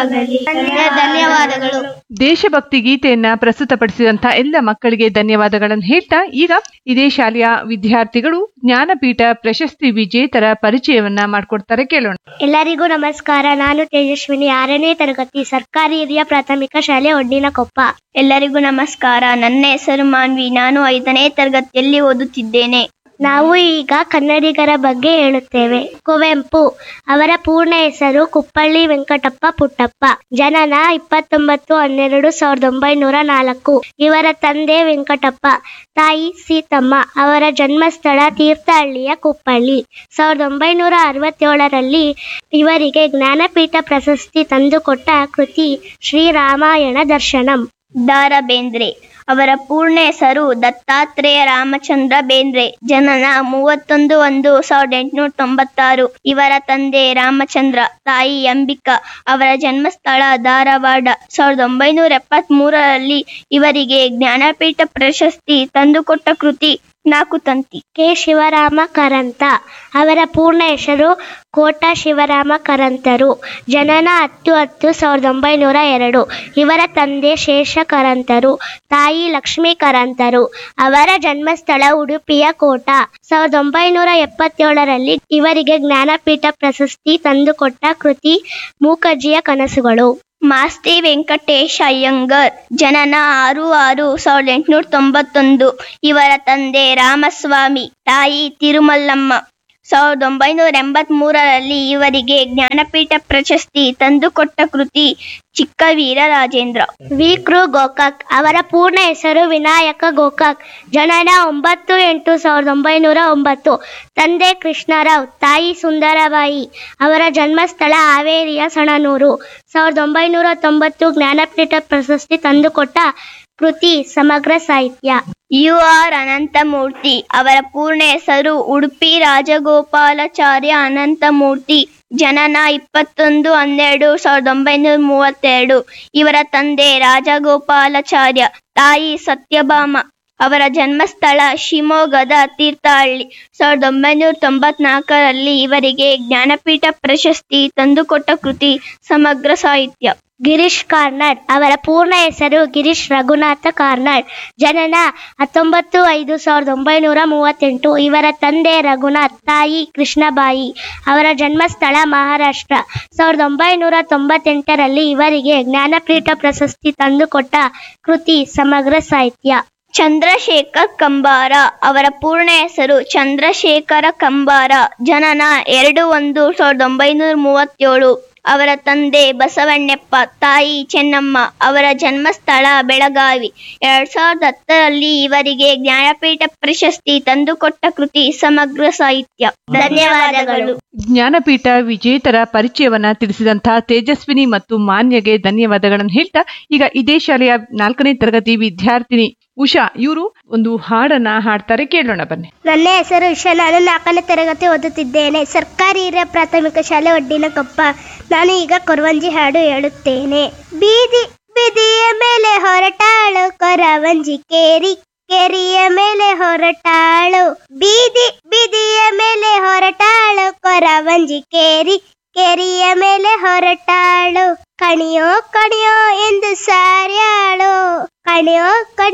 ಶುಭವಾಗಲಿ ಧನ್ಯವಾದಗಳು ದೇಶಭಕ್ತಿ ಗೀತೆಯನ್ನ ಪ್ರಸ್ತುತಪಡಿಸಿದಂತ ಎಲ್ಲ ಮಕ್ಕಳಿಗೆ ಧನ್ಯವಾದಗಳನ್ನು ಹೇಳ್ತಾ ಈಗ ಇದೇ ಶಾಲೆಯ ವಿದ್ಯಾರ್ಥಿಗಳು ಜ್ಞಾನಪೀಠ ಪ್ರಶಸ್ತಿ ವಿಜೇತರ ಪರಿಚಯವನ್ನ ಮಾಡ್ಕೊಡ್ತಾರೆ ಕೇಳೋಣ ಎಲ್ಲರಿಗೂ ನಮಸ್ಕಾರ ನಾನು ತೇಜಸ್ವಿನಿ ಆರನೇ ತರಗತಿ ಸರ್ಕಾರಿ ಹಿರಿಯ ಪ್ರಾಥಮಿಕ ಶಾಲೆ ಒಡ್ಡಿನಕೊಪ್ಪ ಎಲ್ಲರಿಗೂ ನಮಸ್ಕಾರ ನನ್ನ ಹೆಸರು ಮಾನ್ವಿ ನಾನು ಐದನೇ ತರಗತಿಯಲ್ಲಿ ಓದುತ್ತಿದ್ದೇನೆ ನಾವು ಈಗ ಕನ್ನಡಿಗರ ಬಗ್ಗೆ ಹೇಳುತ್ತೇವೆ ಕುವೆಂಪು ಅವರ ಪೂರ್ಣ ಹೆಸರು ಕುಪ್ಪಳ್ಳಿ ವೆಂಕಟಪ್ಪ ಪುಟ್ಟಪ್ಪ ಜನನ ಇಪ್ಪತ್ತೊಂಬತ್ತು ಹನ್ನೆರಡು ಸಾವಿರದ ಒಂಬೈನೂರ ನಾಲ್ಕು ಇವರ ತಂದೆ ವೆಂಕಟಪ್ಪ ತಾಯಿ ಸೀತಮ್ಮ ಅವರ ಜನ್ಮಸ್ಥಳ ತೀರ್ಥಹಳ್ಳಿಯ ಕುಪ್ಪಳ್ಳಿ ಸಾವಿರದ ಒಂಬೈನೂರ ಅರವತ್ತೇಳರಲ್ಲಿ ಇವರಿಗೆ ಜ್ಞಾನಪೀಠ ಪ್ರಶಸ್ತಿ ತಂದುಕೊಟ್ಟ ಕೃತಿ ಶ್ರೀರಾಮಾಯಣ ದರ್ಶನಂ ದಾರ ಬೇಂದ್ರೆ ಅವರ ಪೂರ್ಣ ಹೆಸರು ದತ್ತಾತ್ರೇಯ ರಾಮಚಂದ್ರ ಬೇಂದ್ರೆ ಜನನ ಮೂವತ್ತೊಂದು ಒಂದು ಸಾವಿರದ ಎಂಟುನೂರ ತೊಂಬತ್ತಾರು ಇವರ ತಂದೆ ರಾಮಚಂದ್ರ ತಾಯಿ ಅಂಬಿಕಾ ಅವರ ಜನ್ಮಸ್ಥಳ ಧಾರವಾಡ ಸಾವಿರದ ಒಂಬೈನೂರ ಎಪ್ಪತ್ತ್ ಮೂರರಲ್ಲಿ ಇವರಿಗೆ ಜ್ಞಾನಪೀಠ ಪ್ರಶಸ್ತಿ ತಂದುಕೊಟ್ಟ ಕೃತಿ ನಾಲ್ಕು ತಂತಿ ಕೆ ಶಿವರಾಮ ಕಾರಂತ ಅವರ ಪೂರ್ಣ ಹೆಸರು ಕೋಟ ಶಿವರಾಮ ಕಾರಂತರು ಜನನ ಹತ್ತು ಹತ್ತು ಸಾವಿರದ ಒಂಬೈನೂರ ಎರಡು ಇವರ ತಂದೆ ಶೇಷ ಕಾರಂತರು ತಾಯಿ ಲಕ್ಷ್ಮೀ ಕಾರಂತರು ಅವರ ಜನ್ಮಸ್ಥಳ ಉಡುಪಿಯ ಕೋಟ ಸಾವಿರದ ಒಂಬೈನೂರ ಎಪ್ಪತ್ತೇಳರಲ್ಲಿ ಇವರಿಗೆ ಜ್ಞಾನಪೀಠ ಪ್ರಶಸ್ತಿ ತಂದುಕೊಟ್ಟ ಕೃತಿ ಮೂಕಜ್ಜಿಯ ಕನಸುಗಳು ಮಾಸ್ತಿ ವೆಂಕಟೇಶ ಅಯ್ಯಂಗರ್ ಜನನ ಆರು ಆರು ಸಾವಿರದ ಎಂಟುನೂರ ತೊಂಬತ್ತೊಂದು ಇವರ ತಂದೆ ರಾಮಸ್ವಾಮಿ ತಾಯಿ ತಿರುಮಲ್ಲಮ್ಮ ಸಾವಿರದ ಒಂಬೈನೂರ ಎಂಬತ್ತ್ ಮೂರರಲ್ಲಿ ಇವರಿಗೆ ಜ್ಞಾನಪೀಠ ಪ್ರಶಸ್ತಿ ತಂದುಕೊಟ್ಟ ಕೃತಿ ಚಿಕ್ಕವೀರ ರಾಜೇಂದ್ರ ವಿ ಕೃ ಗೋಕಾಕ್ ಅವರ ಪೂರ್ಣ ಹೆಸರು ವಿನಾಯಕ ಗೋಕಾಕ್ ಜನನ ಒಂಬತ್ತು ಎಂಟು ಸಾವಿರದ ಒಂಬೈನೂರ ಒಂಬತ್ತು ತಂದೆ ಕೃಷ್ಣರಾವ್ ತಾಯಿ ಸುಂದರಬಾಯಿ ಅವರ ಜನ್ಮಸ್ಥಳ ಹಾವೇರಿಯ ಸಣನೂರು ಸಾವಿರದ ಒಂಬೈನೂರ ತೊಂಬತ್ತು ಜ್ಞಾನಪೀಠ ಪ್ರಶಸ್ತಿ ತಂದುಕೊಟ್ಟ ಕೃತಿ ಸಮಗ್ರ ಸಾಹಿತ್ಯ ಯು ಆರ್ ಅನಂತಮೂರ್ತಿ ಅವರ ಪೂರ್ಣ ಹೆಸರು ಉಡುಪಿ ರಾಜಗೋಪಾಲಾಚಾರ್ಯ ಅನಂತಮೂರ್ತಿ ಜನನ ಇಪ್ಪತ್ತೊಂದು ಹನ್ನೆರಡು ಸಾವಿರದ ಒಂಬೈನೂರ ಮೂವತ್ತೆರಡು ಇವರ ತಂದೆ ರಾಜಗೋಪಾಲಾಚಾರ್ಯ ತಾಯಿ ಸತ್ಯಭಾಮ ಅವರ ಜನ್ಮಸ್ಥಳ ಶಿವಮೊಗ್ಗದ ತೀರ್ಥಹಳ್ಳಿ ಸಾವಿರದ ಒಂಬೈನೂರ ತೊಂಬತ್ನಾಲ್ಕರಲ್ಲಿ ಇವರಿಗೆ ಜ್ಞಾನಪೀಠ ಪ್ರಶಸ್ತಿ ತಂದುಕೊಟ್ಟ ಕೃತಿ ಸಮಗ್ರ ಸಾಹಿತ್ಯ ಗಿರೀಶ್ ಕಾರ್ನಾಡ್ ಅವರ ಪೂರ್ಣ ಹೆಸರು ಗಿರೀಶ್ ರಘುನಾಥ ಕಾರ್ನಾಡ್ ಜನನ ಹತ್ತೊಂಬತ್ತು ಐದು ಸಾವಿರದ ಒಂಬೈನೂರ ಮೂವತ್ತೆಂಟು ಇವರ ತಂದೆ ರಘುನಾಥ್ ತಾಯಿ ಕೃಷ್ಣಬಾಯಿ ಅವರ ಜನ್ಮಸ್ಥಳ ಮಹಾರಾಷ್ಟ್ರ ಸಾವಿರದ ಒಂಬೈನೂರ ತೊಂಬತ್ತೆಂಟರಲ್ಲಿ ಇವರಿಗೆ ಜ್ಞಾನಪೀಠ ಪ್ರಶಸ್ತಿ ತಂದುಕೊಟ್ಟ ಕೃತಿ ಸಮಗ್ರ ಸಾಹಿತ್ಯ ಚಂದ್ರಶೇಖರ್ ಕಂಬಾರ ಅವರ ಪೂರ್ಣ ಹೆಸರು ಚಂದ್ರಶೇಖರ ಕಂಬಾರ ಜನನ ಎರಡು ಒಂದು ಸಾವಿರದ ಒಂಬೈನೂರ ಮೂವತ್ತೇಳು ಅವರ ತಂದೆ ಬಸವಣ್ಣಪ್ಪ ತಾಯಿ ಚೆನ್ನಮ್ಮ ಅವರ ಜನ್ಮಸ್ಥಳ ಬೆಳಗಾವಿ ಎರಡ್ ಸಾವಿರದ ಹತ್ತರಲ್ಲಿ ಇವರಿಗೆ ಜ್ಞಾನಪೀಠ ಪ್ರಶಸ್ತಿ ತಂದುಕೊಟ್ಟ ಕೃತಿ ಸಮಗ್ರ ಸಾಹಿತ್ಯ ಧನ್ಯವಾದಗಳು ಜ್ಞಾನಪೀಠ ವಿಜೇತರ ಪರಿಚಯವನ್ನ ತಿಳಿಸಿದಂತಹ ತೇಜಸ್ವಿನಿ ಮತ್ತು ಮಾನ್ಯಗೆ ಧನ್ಯವಾದಗಳನ್ನು ಹೇಳ್ತಾ ಈಗ ಇದೇ ಶಾಲೆಯ ನಾಲ್ಕನೇ ತರಗತಿ ವಿದ್ಯಾರ್ಥಿನಿ ಉಷಾ ಇವರು ಒಂದು ಹಾಡನ್ನ ಹಾಡ್ತಾರೆ ಕೇಳೋಣ ಬನ್ನಿ ನನ್ನ ಹೆಸರು ಇಶಾ ನಾನು ನಾಲ್ಕನೇ ತರಗತಿ ಓದುತ್ತಿದ್ದೇನೆ ಸರ್ಕಾರಿ ಹಿರಿಯ ಪ್ರಾಥಮಿಕ ಶಾಲೆ ಒಡ್ಡಿನ ಕೊಪ್ಪ ನಾನು ಈಗ ಕೊರವಂಜಿ ಹಾಡು ಹೇಳುತ್ತೇನೆ ಬೀದಿ ಬೀದಿಯ ಮೇಲೆ ಹೊರಟಾಳು ಕೊರವಂಜಿ ಕೇರಿ ಕೆರಿಯ ಮೇಲೆ ಹೊರಟಾಳು ಬೀದಿ ಬೀದಿಯ ಮೇಲೆ ಹೊರಟಾಳು ಕೊರವಂಜಿ ಕೇರಿ ಕೆರಿಯ ಮೇಲೆ ಹೊರಟಾಳು ಕಣಿಯೋ ಕಣಿಯೋ ಎಂದು ಸಾರ್ಯಾಳು ಕಣಿಯೋ ಕಣಿ